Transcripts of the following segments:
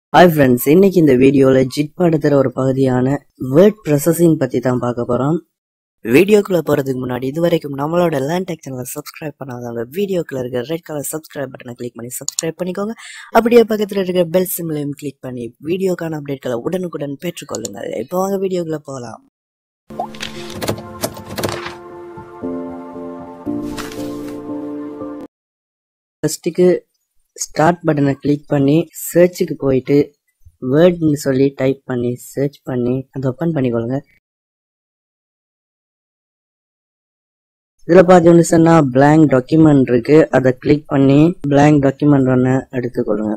hi friends இன்னைக்கு இந்த வீடியோவில் ஜிட் படத்துல ஒரு பகுதியான வேர்ட் ப்ரொசஸிங் பற்றி தான் பார்க்க போகிறோம் வீடியோக்குள்ளே போகிறதுக்கு முன்னாடி இது வரைக்கும் நம்மளோட லேண்டெக் சேனலை சப்ஸ்கிரைப் பண்ணாதவங்க வீடியோக்குள்ள இருக்க ரெட் கலர் சப்ஸ்கிரைப் பட்டனை கிளிக் பண்ணி சப்ஸ்கிரைப் பண்ணிக்கோங்க அப்படியே பக்கத்தில் இருக்கிற பெல் சிம்லையும் கிளிக் பண்ணி வீடியோக்கான அப்டேட்களை உடனுக்குடன் பெற்றுக்கொள்ளுங்கள் இப்போ வாங்க வீடியோக்குள்ளே போகலாம் ஃபஸ்ட்டுக்கு ஸ்டார்ட் பட்டனை கிளிக் பண்ணி சர்ச்சுக்கு போயிட்டு வேர்ட்னு சொல்லி டைப் பண்ணி சர்ச் பண்ணி அதை ஓப்பன் பண்ணிக்கொள்ளுங்க இதில் பார்த்தீங்கன்னு சொன்னால் blank டாக்குமெண்ட் இருக்கு அதை கிளிக் பண்ணி blank டாக்குமெண்ட் ஒன்று எடுத்துக்கொள்ளுங்க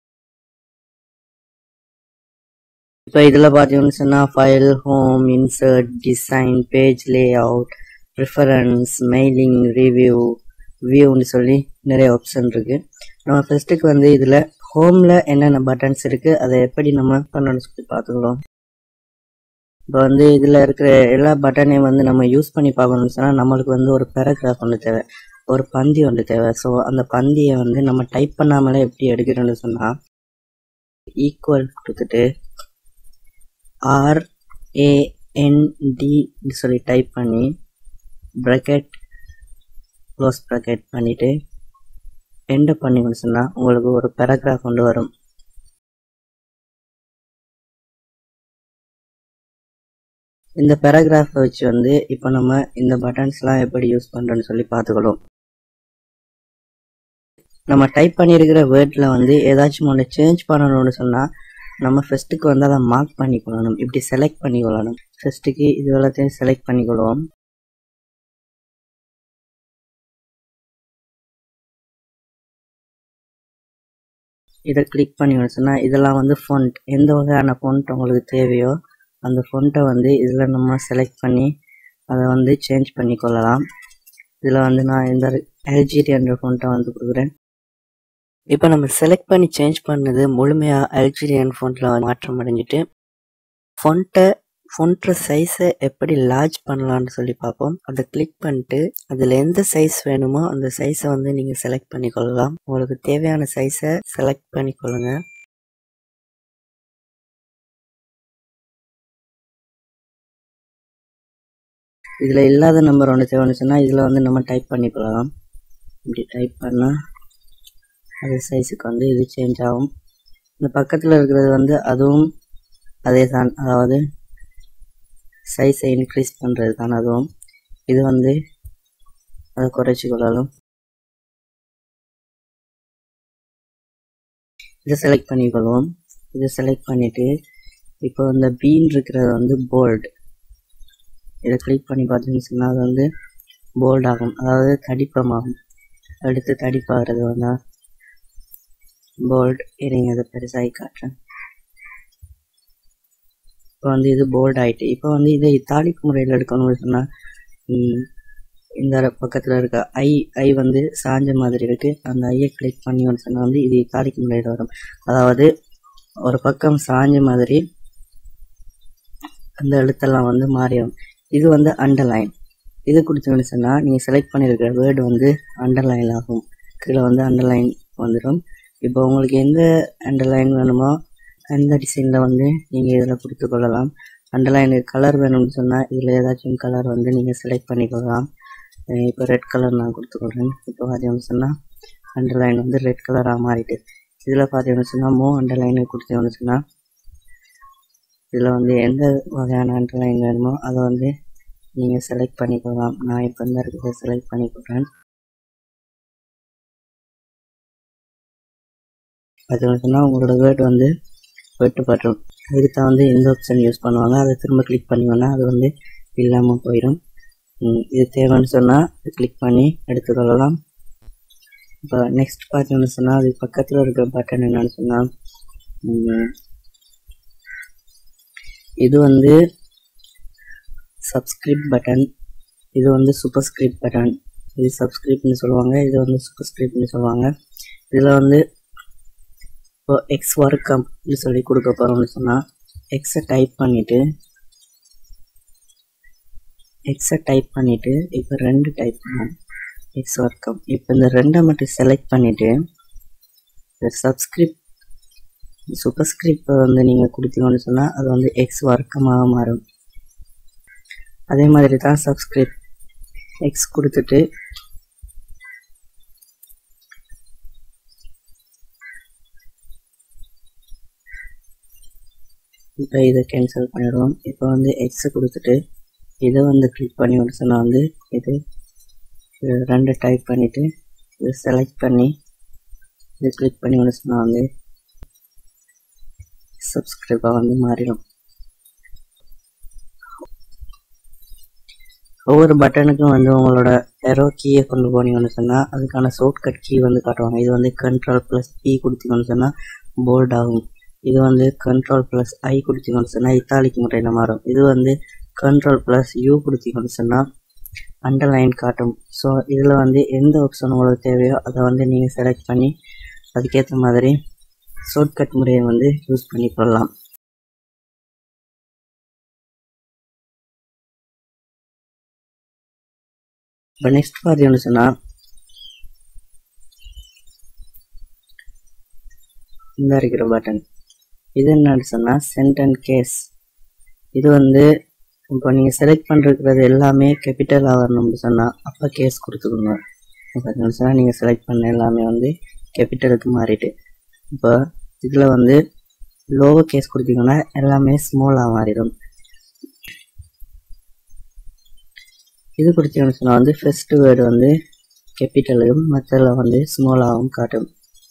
இப்போ இதில் பார்த்தீங்கன்னு சொன்னால் file home insert design page layout preference mailing review வியூன்னு சொல்லி நிறைய ஆப்ஷன் இருக்கு நம்ம ஃபர்ஸ்ட்டுக்கு வந்து இதில் ஹோமில் என்னென்ன பட்டன்ஸ் இருக்கு அதை எப்படி நம்ம பண்ணணும்னு சொல்லி பார்த்துக்கலாம் இப்போ வந்து இதில் இருக்கிற எல்லா பட்டனையும் வந்து நம்ம யூஸ் பண்ணி பார்க்கணும்னு சொன்னால் நம்மளுக்கு வந்து ஒரு பேராகிராஃப் ஒன்று தேவை ஒரு பந்தி ஒன்று தேவை ஸோ அந்த பந்தியை வந்து நம்ம டைப் பண்ணாமலே எப்படி எடுக்கிறோம்னு சொன்னால் ஈக்குவல் கொடுத்துட்டு ஆர் ஏஎன்டி சொல்லி டைப் பண்ணி ப்ராக்கெட் க்ளோஸ் ப்ராக்கெட் பண்ணிட்டு எண்ட் பண்ணி முடிச்சுன்னா உங்களுக்கு ஒரு பேராகிராஃப் கொண்டு வரும் இந்த பேராகிராஃபை வச்சு வந்து இப்போ நம்ம இந்த பட்டன்ஸ்லாம் எப்படி யூஸ் பண்ணுறோன்னு சொல்லி பார்த்துக்கலாம் நம்ம டைப் பண்ணியிருக்கிற வேர்டில் வந்து ஏதாச்சும் ஒன்று சேஞ்ச் பண்ணணும்னு சொன்னால் நம்ம ஃபஸ்ட்டுக்கு வந்து அதை மார்க் பண்ணிக்கொள்ளணும் இப்படி செலக்ட் பண்ணிக்கொள்ளணும் ஃபஸ்ட்டுக்கு இது எல்லாத்தையும் செலக்ட் பண்ணிக்கொள்வோம் இதை கிளிக் பண்ணி வச்சோன்னா இதெல்லாம் வந்து ஃபொண்ட் எந்த வகையான ஃபொண்ட் உங்களுக்கு தேவையோ அந்த ஃபொண்ட்டை வந்து இதில் நம்ம செலக்ட் பண்ணி அதை வந்து சேஞ்ச் பண்ணி கொள்ளலாம் இதில் வந்து நான் இந்த எல்ஜிடி என்ற ஃபொண்ட்டை வந்து கொடுக்குறேன் இப்போ நம்ம செலக்ட் பண்ணி சேஞ்ச் பண்ணது முழுமையாக எல்ஜிடியன் ஃபோனில் மாற்றம் அடைஞ்சிட்டு ஃபொண்ட்டை ஃபொண்ட்ற சைஸை எப்படி லார்ஜ் பண்ணலாம்னு சொல்லி பார்ப்போம் அதை கிளிக் பண்ணிட்டு அதில் எந்த சைஸ் வேணுமோ அந்த சைஸை வந்து நீங்கள் செலக்ட் பண்ணிக்கொள்ளலாம் உங்களுக்கு தேவையான சைஸை செலக்ட் பண்ணிக்கொள்ளுங்க இதில் இல்லாத நம்பர் ஒன்று தேவைச்சுன்னா இதில் வந்து நம்ம டைப் பண்ணிக்கொள்ளலாம் இப்படி டைப் பண்ணால் அது சைஸுக்கு வந்து இது சேஞ்ச் ஆகும் இந்த பக்கத்தில் இருக்கிறது வந்து அதுவும் அதே தான் அதாவது சைஸை இன்க்ரீஸ் பண்ணுறது தான் அதுவும் இது வந்து அதை குறைச்சி கொள்ளலாம் இதை செலக்ட் பண்ணிக்கொள்வோம் இதை செலக்ட் பண்ணிவிட்டு இப்போ இந்த பீன் இருக்கிறது வந்து போல்டு இதை கிளிக் பண்ணி பார்த்தீங்கன்னு சொன்னால் அது வந்து போல்ட் ஆகும் அதாவது தடிப்பமாகும் அடுத்து தடிப்பாகிறது வந்து போல்ட் இருங்க அதை பெருசாகி காட்டுறேன் இப்போ வந்து இது போல்ட் ஆயிட்டு இப்போ வந்து இதை இத்தாலிக் முறையில் எடுக்கணும்னு சொன்னால் இந்த பக்கத்தில் இருக்க ஐ ஐ வந்து சாஞ்ச மாதிரி இருக்கு அந்த ஐயை கிளிக் பண்ணி சொன்னால் வந்து இது இத்தாலிக் முறையில் வரும் அதாவது ஒரு பக்கம் சாஞ்ச மாதிரி அந்த எழுத்தெல்லாம் வந்து மாறிடும் இது வந்து அண்டர்லைன் இது கொடுத்தீங்கன்னு சொன்னால் நீங்கள் செலக்ட் பண்ணியிருக்கிற வேர்டு வந்து அண்டர்லைன் ஆகும் கீழே வந்து அண்டர்லைன் வந்துடும் இப்போ உங்களுக்கு எந்த அண்டர்லைன் வேணுமோ அந்த டிசைனில் வந்து நீங்கள் இதில் கொடுத்து கொள்ளலாம் அண்டர்லைனு கலர் வேணும்னு சொன்னால் இதில் ஏதாச்சும் கலர் வந்து நீங்கள் செலக்ட் பண்ணிக்கொள்ளலாம் இப்போ ரெட் கலர் நான் கொடுத்துக்கொள்கிறேன் இப்போ பார்த்தீங்கன்னு சொன்னால் அண்டர்லைன் வந்து ரெட் கலராக மாறிட்டு இதில் பார்த்தீங்கன்னு சொன்னால் மோ அண்டர்லைனு கொடுத்தீங்கன்னு சொன்னால் இதில் வந்து எந்த வகையான அண்டர்லைன் வேணுமோ அதை வந்து நீங்கள் செலக்ட் பண்ணிக்கொள்ளலாம் நான் இப்போ இந்த இருக்கிறத செலக்ட் பண்ணிக்கொள்கிறேன் பார்த்தீங்கன்னு சொன்னால் உங்களோட வேர்டு வந்து வெட்டுப்பட்டுரும் அதுக்கு தான் வந்து இந்த ஆப்ஷன் யூஸ் பண்ணுவாங்க அதை திரும்ப கிளிக் பண்ணிங்கன்னா அது வந்து இல்லாமல் போயிடும் இது தேவைன்னு சொன்னால் கிளிக் பண்ணி எடுத்துக்கொள்ளலாம் இப்போ நெக்ஸ்ட் பார்த்தீங்கன்னு சொன்னால் அது பக்கத்தில் இருக்கிற பட்டன் என்னன்னு சொன்னால் இது வந்து சப்ஸ்கிரிப்ட் பட்டன் இது வந்து சூப்பர் ஸ்கிரிப்ட் பட்டன் இது சப்ஸ்கிரிப்ட்னு சொல்லுவாங்க இது வந்து சூப்பர் ஸ்கிரிப்ட்னு சொல்லுவாங்க இதில் வந்து இப்போ எக்ஸ் ஒர்க் அப்படின்னு சொல்லி கொடுக்க போகிறோம்னு சொன்னால் எக்ஸை டைப் பண்ணிவிட்டு எக்ஸை டைப் பண்ணிவிட்டு இப்போ ரெண்டு டைப் பண்ணோம் எக்ஸ் ஒர்க்கம் இப்போ இந்த ரெண்டை மட்டும் செலக்ட் பண்ணிவிட்டு இந்த சப்ஸ்கிரிப்ட் சூப்பர்ஸ்கிரிப்ட் வந்து நீங்கள் கொடுத்தீங்கன்னு சொன்னால் அது வந்து எக்ஸ் வர்க்கமாக மாறும் அதே மாதிரி தான் சப்ஸ்கிரிப்ட் எக்ஸ் கொடுத்துட்டு இப்போ இதை கேன்சல் பண்ணிடுவோம் இப்போ வந்து எக்ஸை கொடுத்துட்டு இதை வந்து கிளிக் பண்ணி ஒரு சொன்னால் வந்து இது இது ரெண்டு டைப் பண்ணிவிட்டு இது செலக்ட் பண்ணி இது கிளிக் பண்ணி ஒன்று சொன்னால் வந்து சப்ஸ்கிரைபாக வந்து மாறிடும் ஒவ்வொரு பட்டனுக்கும் வந்து உங்களோட எரோ கீயை கொண்டு போனீங்கன்னு சொன்னால் அதுக்கான ஷார்ட்கட் கீ வந்து காட்டுவாங்க இது வந்து கண்ட்ரோல் ப்ளஸ் பி கொடுத்தீங்கன்னு சொன்னால் போல்ட் ஆகும் இது வந்து கண்ட்ரோல் ப்ளஸ் ஐ கொடுத்தீங்கன்னு சொன்னால் இத்தாலிக் முறையில் மாறும் இது வந்து கண்ட்ரோல் ப்ளஸ் யூ கொடுத்தீங்கன்னு சொன்னால் அண்டர்லைன் காட்டும் ஸோ இதில் வந்து எந்த ஆப்ஷன் உங்களுக்கு தேவையோ அதை வந்து நீங்கள் செலக்ட் பண்ணி அதுக்கேற்ற மாதிரி ஷார்ட்கட் முறையை வந்து யூஸ் பண்ணி கொள்ளலாம் இப்போ நெக்ஸ்ட் பார்த்தீங்கன்னு சொன்னால் இந்த இருக்கிற பட்டன் இது என்னன்னு சொன்னால் சென்ட் அண்ட் கேஸ் இது வந்து இப்போ நீங்கள் செலக்ட் பண்ணிருக்கிறது எல்லாமே கேபிட்டலாக வரணும்னு சொன்னால் அப்போ கேஸ் கொடுத்துக்கோங்க பார்த்தீங்கன்னு சொன்னால் நீங்கள் செலக்ட் பண்ண எல்லாமே வந்து கேபிட்டலுக்கு மாறிட்டு இப்போ இதில் வந்து லோவர் கேஸ் கொடுத்தீங்கன்னா எல்லாமே ஸ்மாலாக மாறிடும் இது கொடுத்தீங்கன்னு சொன்னால் வந்து ஃபர்ஸ்ட் வேர்டு வந்து கேபிட்டலும் மற்றதில் வந்து ஸ்மாலாகவும் காட்டும்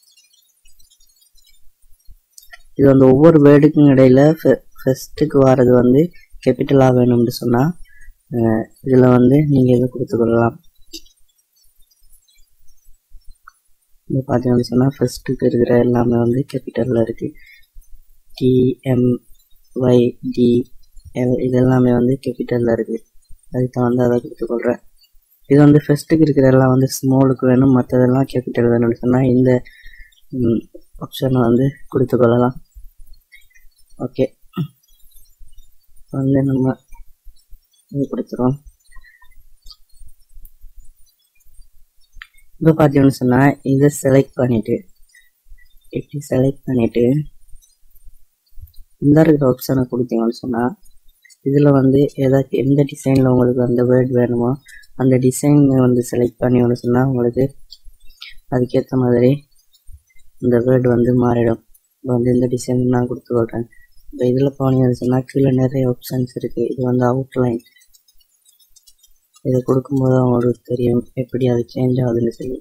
இது வந்து ஒவ்வொரு வேர்டுக்கும் இடையில ஃபர்ஸ்ட்டுக்கு வர்றது வந்து கேபிட்டலாக வேணும்னு சொன்னால் இதில் வந்து நீங்கள் இதை கொடுத்துக்கொள்ளலாம் இது பார்த்தீங்கன்னு சொன்னால் ஃபர்ஸ்ட்டுக்கு இருக்கிற எல்லாமே வந்து கேபிட்டலில் இருக்குது டிஎம் ஒய் டி எல் இது எல்லாமே வந்து கேபிட்டலில் இருக்குது அதுக்கு வந்து அதை கொடுத்துக்கொள்கிறேன் இது வந்து ஃபர்ஸ்ட்டுக்கு இருக்கிற எல்லாம் வந்து ஸ்மாலுக்கு வேணும் மற்றதெல்லாம் கேபிட்டல் வேணும்னு சொன்னால் இந்த ஆப்ஷனை வந்து கொடுத்துக்கொள்ளலாம் ஓகே வந்து நம்ம இது கொடுத்துருவோம் இப்போ பார்த்தீங்கன்னு சொன்னால் இதை செலக்ட் பண்ணிவிட்டு இப்படி செலக்ட் பண்ணிவிட்டு இந்த இருக்கிற ஆப்ஷனை கொடுத்தீங்கன்னு சொன்னால் இதில் வந்து ஏதாச்சும் எந்த டிசைனில் உங்களுக்கு அந்த வேர்ட் வேணுமோ அந்த டிசைன் வந்து செலக்ட் பண்ணி ஒன்று சொன்னால் உங்களுக்கு அதுக்கேற்ற மாதிரி இந்த வேர்டு வந்து மாறிடும் இப்போ வந்து இந்த டிசைன் நான் கொடுத்து விட்றேன் இப்போ இதில் போனீங்கன்னு சொன்னால் கீழே நிறைய ஆப்ஷன்ஸ் இருக்குது இது வந்து அவுட்லைன் இதை கொடுக்கும்போது அவங்களுக்கு தெரியும் எப்படி அது சேஞ்ச் ஆகுதுன்னு சொல்லி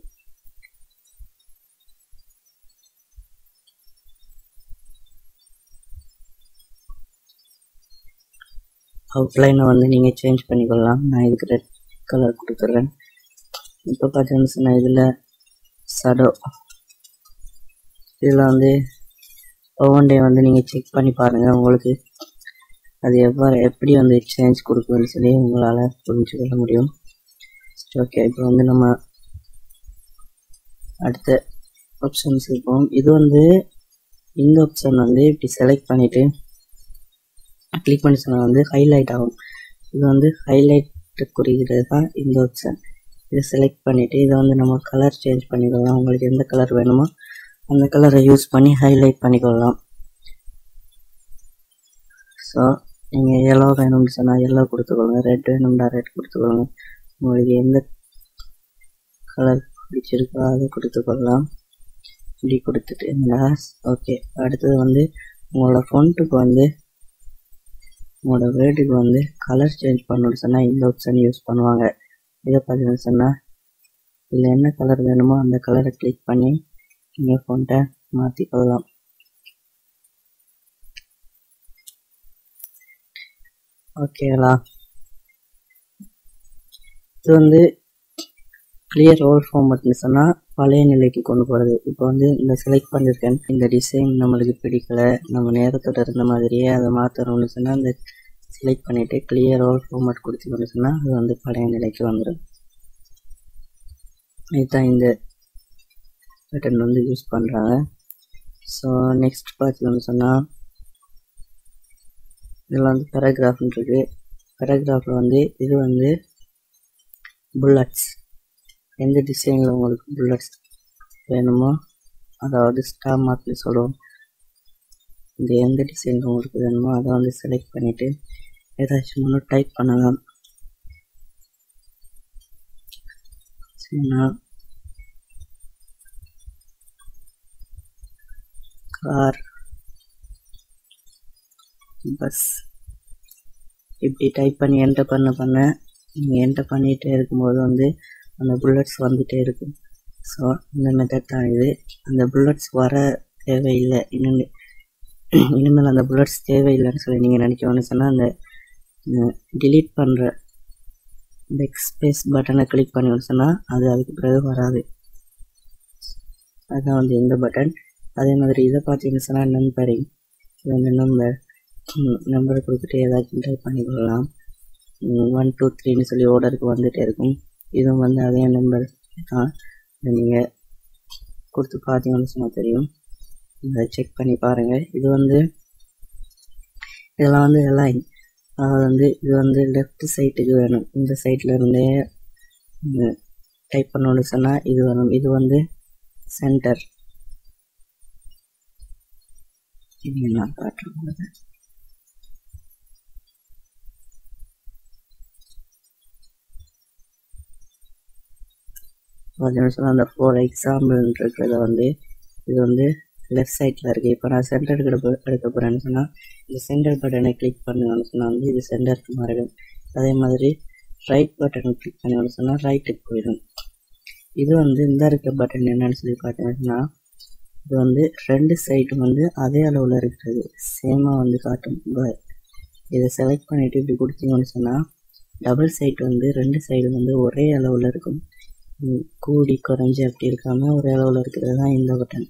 அவுட்லைனை வந்து நீங்கள் சேஞ்ச் பண்ணிக்கொள்ளலாம் நான் இதுக்கு ரெட் கலர் கொடுத்துட்றேன் இப்போ பார்த்தீங்கன்னு சொன்னால் இதில் சடோ இதில் வந்து ஒவ்வொன் டே வந்து நீங்கள் செக் பண்ணி பாருங்கள் உங்களுக்கு அது எவ்வாறு எப்படி வந்து சேஞ்ச் கொடுக்குதுன்னு சொல்லி உங்களால் புரிஞ்சு கொள்ள முடியும் ஓகே இப்போ வந்து நம்ம அடுத்த ஆப்ஷன்ஸ் இருக்கும் இது வந்து இந்த ஆப்ஷன் வந்து இப்படி செலக்ட் பண்ணிவிட்டு கிளிக் பண்ணி சொன்னால் வந்து ஹைலைட் ஆகும் இது வந்து ஹைலைட் குறிக்கிறது தான் இந்த ஆப்ஷன் இதை செலக்ட் பண்ணிவிட்டு இதை வந்து நம்ம கலர் சேஞ்ச் பண்ணிக்கலாம் உங்களுக்கு எந்த கலர் வேணுமோ அந்த கலரை யூஸ் பண்ணி ஹைலைட் பண்ணிக்கொள்ளலாம் ஸோ நீங்கள் எல்லோ வேணும்னு சொன்னால் எல்லோ கொடுத்துக்கொள்ளுங்க ரெட் வேணும்னா ரெட் கொடுத்துக்கொள்ளுங்க உங்களுக்கு எந்த கலர் பிடிச்சிருக்கோ அதை கொடுத்துக்கொள்ளலாம் இப்படி கொடுத்துட்டு ஓகே அடுத்தது வந்து உங்களோட ஃபோன்ட்டுக்கு வந்து உங்களோட வேர்டுக்கு வந்து கலர் சேஞ்ச் பண்ணணும்னு சொன்னால் இந்த ஆப்ஷன் யூஸ் பண்ணுவாங்க இதை பார்த்தீங்கன்னு சொன்னால் இதில் என்ன கலர் வேணுமோ அந்த கலரை கிளிக் பண்ணி நீங்கள் ஃபோன்ட்டை மாற்றிக்கொள்ளலாம் ஓகேங்களா இது வந்து கிளியர் ரோல் ஃபார்மட்னு சொன்னால் பழைய நிலைக்கு கொண்டு போகிறது இப்போ வந்து இந்த செலக்ட் பண்ணியிருக்கேன் இந்த டிசைன் நம்மளுக்கு பிடிக்கல நம்ம நேரத்தோட இருந்த மாதிரியே அதை மாற்றணும்னு சொன்னால் அந்த செலக்ட் பண்ணிவிட்டு கிளியர் ரோல் ஃபார்மட் கொடுத்துக்கணும்னு சொன்னால் அது வந்து பழைய நிலைக்கு வந்துடும் இதுதான் இந்த பட்டன் வந்து யூஸ் பண்ணுறாங்க ஸோ நெக்ஸ்ட் பார்த்தீங்கன்னு சொன்னால் இதில் வந்து பேராகிராஃப்னு இருக்குது பேராகிராஃபில் வந்து இது வந்து புல்லட்ஸ் எந்த டிசைனில் உங்களுக்கு புல்லட்ஸ் வேணுமோ அதாவது ஸ்டார் மார்க்னு சொல்லுவோம் இந்த எந்த டிசைன் உங்களுக்கு வேணுமோ அதை வந்து செலக்ட் பண்ணிவிட்டு ஏதாச்சும் ஒன்று டைப் பண்ணலாம் சொன்னால் கார் பஸ் இப்படி டைப் பண்ணி என்டர் பண்ண பண்ண நீங்கள் என்டர் பண்ணிகிட்டே இருக்கும்போது வந்து அந்த புல்லட்ஸ் வந்துகிட்டே இருக்கும் ஸோ இந்த மெத்தட் தான் இது அந்த புல்லட்ஸ் வர தேவையில்லை இன்னும் இனிமேல் அந்த புல்லட்ஸ் தேவையில்லைன்னு சொல்லி நீங்கள் நினைக்கணும்னு சொன்னால் அந்த டிலீட் பண்ணுற பேக் ஸ்பேஸ் பட்டனை கிளிக் பண்ணி சொன்னால் அது அதுக்கு பிறகு வராது அதுதான் வந்து இந்த பட்டன் அதே மாதிரி இதை பார்த்தீங்கன்னு சொன்னால் நம்பரிங் இது வந்து நம்பர் நம்பரை கொடுத்துட்டு ஏதாச்சும் டைப் பண்ணிக்கொள்ளலாம் ஒன் டூ த்ரீன்னு சொல்லி ஓர்டருக்கு வந்துகிட்டே இருக்கும் இதுவும் வந்து அதே நம்பர் தான் நீங்கள் கொடுத்து பார்த்தீங்கன்னு சொன்னால் தெரியும் இதை செக் பண்ணி பாருங்கள் இது வந்து இதெல்லாம் வந்து லைன் அதாவது வந்து இது வந்து லெஃப்ட் சைட்டுக்கு வேணும் இந்த சைட்டில் இருந்தே டைப் பண்ணணும்னு சொன்னால் இது வேணும் இது வந்து சென்டர் இது நான் காட்டுறேன் சொன்னால் அந்த ஃபோர் எக்ஸாம்பிள் இருக்கிறத வந்து இது வந்து லெஃப்ட் சைடில் இருக்குது இப்போ நான் சென்டர் எடுக்க எடுக்க போகிறேன்னு சொன்னால் இந்த சென்டர் பட்டனை கிளிக் பண்ணுங்கன்னு சொன்னால் வந்து இது சென்டருக்கு மாறிடும் அதே மாதிரி ரைட் பட்டனை கிளிக் பண்ணி சொன்னால் ரைட்டுக்கு போயிடும் இது வந்து இந்த இருக்க பட்டன் என்னன்னு சொல்லி பார்த்தீங்கன்னா இது வந்து ரெண்டு சைடும் வந்து அதே அளவில் இருக்கிறது சேமாக வந்து காட்டும் இதை செலக்ட் பண்ணிவிட்டு இப்படி கொடுத்தீங்கன்னு சொன்னால் டபுள் சைட் வந்து ரெண்டு சைடு வந்து ஒரே அளவில் இருக்கும் கூடி குறைஞ்சி அப்படி இருக்காம ஒரே அளவில் இருக்கிறது தான் இந்த பட்டன்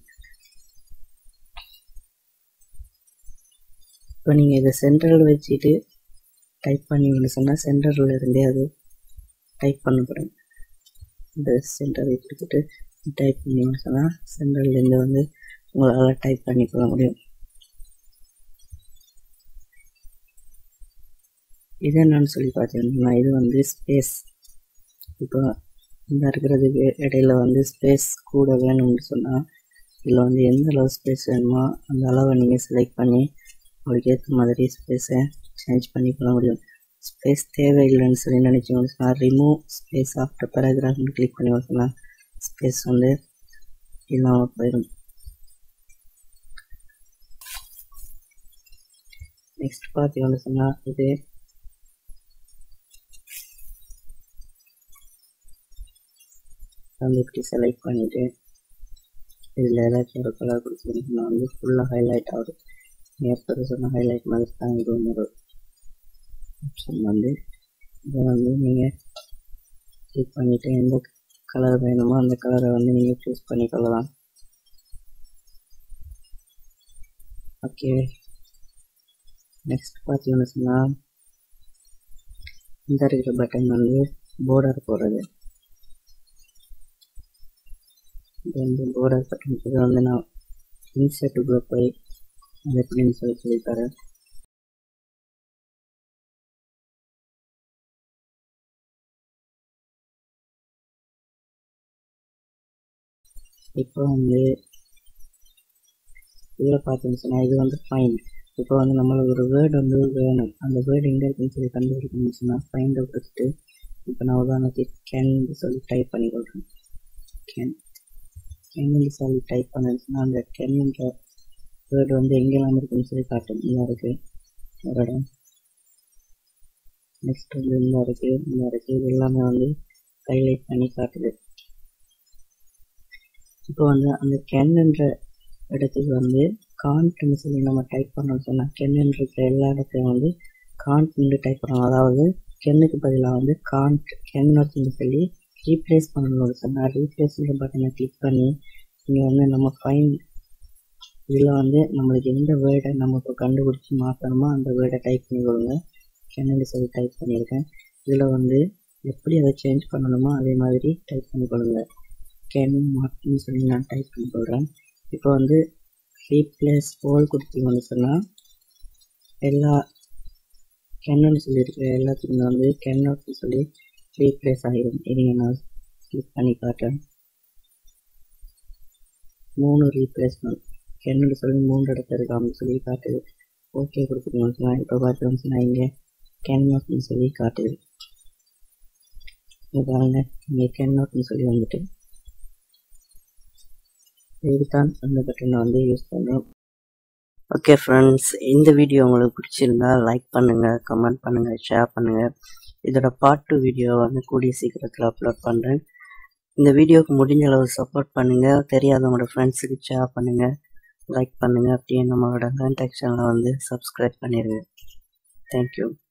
இப்போ நீங்கள் இதை சென்டரில் வச்சுட்டு டைப் பண்ணீங்கன்னு சொன்னால் சென்டரில் இருந்தே அது டைப் பண்ணப்படும் இந்த சென்டரை கொடுத்துட்டு டைப் பண்ணீங்கன்னு சொன்னால் சென்டர்லேருந்து வந்து உங்களால் டைப் பண்ணிக்கொள்ள முடியும் இது என்னன்னு சொல்லி பார்த்தீங்கன்னா இது வந்து ஸ்பேஸ் இப்போ இந்த இருக்கிறதுக்கு இடையில வந்து ஸ்பேஸ் கூட வேணும்னு சொன்னால் இதில் வந்து எந்த அளவு ஸ்பேஸ் வேணுமோ அந்த அளவை நீங்கள் செலக்ட் பண்ணி உங்களுக்கு ஏற்ற மாதிரி ஸ்பேஸை சேஞ்ச் பண்ணிக்கொள்ள முடியும் ஸ்பேஸ் தேவையில்லைன்னு சொல்லி நினச்சோம்னு சொன்னால் ரிமூவ் ஸ்பேஸ் ஆஃப்டர் பேராகிராஃப்னு கிளிக் பண்ணி வச்சோம்னா ஸ்பேஸ் வந்து இல்லாமல் போயிடும் நெக்ஸ்ட் பார்த்தீங்கன்னு சொன்னால் இது வந்து இப்படி செலக்ட் பண்ணிவிட்டு இதில் ஏதாச்சும் ஒரு கலர் கொடுத்தீங்கன்னா வந்து ஃபுல்லாக ஹைலைட் ஆகுது ஏற்பது சொன்ன ஹைலைட் மாதிரி தான் இது ஒரு ஆப்ஷன் வந்து இதை வந்து நீங்கள் கிளிக் பண்ணிவிட்டு எந்த கலர் வேணுமோ அந்த கலரை வந்து நீங்கள் சூஸ் பண்ணிக்கொள்ளலாம் ஓகே நெக்ஸ்ட் பார்த்தீங்கன்னு சொன்னால் இந்த இருக்கிற பட்டன் வந்து போர்டர் போடுறது இது வந்து போர்டர் பட்டன் இது வந்து நான் இன்சர்ட்டுக்குள்ளே போய் அது எப்படின்னு சொல்லி சொல்லித்தரேன் இப்போ வந்து இதில் பார்த்தீங்கன்னு சொன்னால் இது வந்து ஃபைன் இப்போ வந்து நம்மளுக்கு ஒரு வேர்டு வந்து வேணும் அந்த வேர்டு எங்கே இருக்குன்னு சொல்லி கண்டுபிடிக்கணும்னு சொன்னால் ஃபைண்டை கொடுத்துட்டு இப்போ நான் உதாரணத்துக்கு கேன் சொல்லி டைப் பண்ணி கொடுக்குறேன் கேன் கேன்னு சொல்லி டைப் பண்ணதுன்னா அந்த கென்ன்ற வேர்டு வந்து எங்கெல்லாம் இருக்குன்னு சொல்லி காட்டும் இந்த இருக்குது ஒரு இடம் நெக்ஸ்ட் வந்து இந்த இருக்குது இந்த இருக்குது இது எல்லாமே வந்து ஹைலைட் பண்ணி காட்டுது இப்போ வந்து அந்த கென்ன்ற இடத்துக்கு வந்து காண்ட்னு சொல்லி நம்ம டைப் பண்ணோம்னு சொன்னால் கென்னு இருக்கிற எல்லா இடத்தையும் வந்து காண்ட்னு டைப் பண்ணணும் அதாவது கென்னுக்கு பதிலாக வந்து காண்ட் கென்னு சொல்லி ரீப்ளேஸ் பண்ணணும்னு சொன்னால் ரீப்ளேஸ்ன்ற பட்டனை கிளிக் பண்ணி இங்கே வந்து நம்ம ஃபைன் இதில் வந்து நம்மளுக்கு எந்த வேர்டை நம்ம இப்போ கண்டுபிடிச்சி மாற்றணுமோ அந்த வேர்டை டைப் பண்ணி கொடுங்க கென்னு சொல்லி டைப் பண்ணியிருக்கேன் இதில் வந்து எப்படி அதை சேஞ்ச் பண்ணணுமோ அதே மாதிரி டைப் பண்ணி கொடுங்க கேன் மார்க்னு சொல்லி நான் டைப் பண்ணி கொடுறேன் இப்போ வந்து ரீப்ளேஸ் போல் கொடுத்தீங்கன்னு சொன்னால் எல்லா கென்னு சொல்லியிருக்கிற எல்லாத்துக்குமே வந்து கென்னோட்னு சொல்லி ரீப்ளேஸ் ஆகிடும் இதை நான் கிளிக் பண்ணி காட்டுறேன் மூணு ரீப்ளேஸ்மெண்ட் கென்னு சொல்லி மூன்று இடத்துல இருக்கு அப்படின்னு சொல்லி காட்டுது ஓகே கொடுத்துருக்கோம் சொன்னால் இப்போ பார்த்தோம்னு சொன்னால் இங்கே கேன் நோட்னு சொல்லி காட்டுது இங்க பாருங்க இங்கே கேன் நோட்னு சொல்லி வந்துட்டு இதுதான் அந்த பட்டனை வந்து யூஸ் பண்ணுறோம் ஓகே ஃப்ரெண்ட்ஸ் இந்த வீடியோ உங்களுக்கு பிடிச்சிருந்தா லைக் பண்ணுங்கள் கமெண்ட் பண்ணுங்கள் ஷேர் பண்ணுங்கள் இதோட பார்ட் டூ வீடியோ வந்து கூடிய சீக்கிரத்தில் அப்லோட் பண்ணுறேன் இந்த வீடியோவுக்கு முடிஞ்ச அளவு சப்போர்ட் பண்ணுங்கள் தெரியாதவங்களோட ஃப்ரெண்ட்ஸுக்கு ஷேர் பண்ணுங்கள் லைக் பண்ணுங்கள் அப்படியே நம்மளோட கான்டாக்ட் சேனலை வந்து சப்ஸ்கிரைப் பண்ணிடுங்க தேங்க்யூ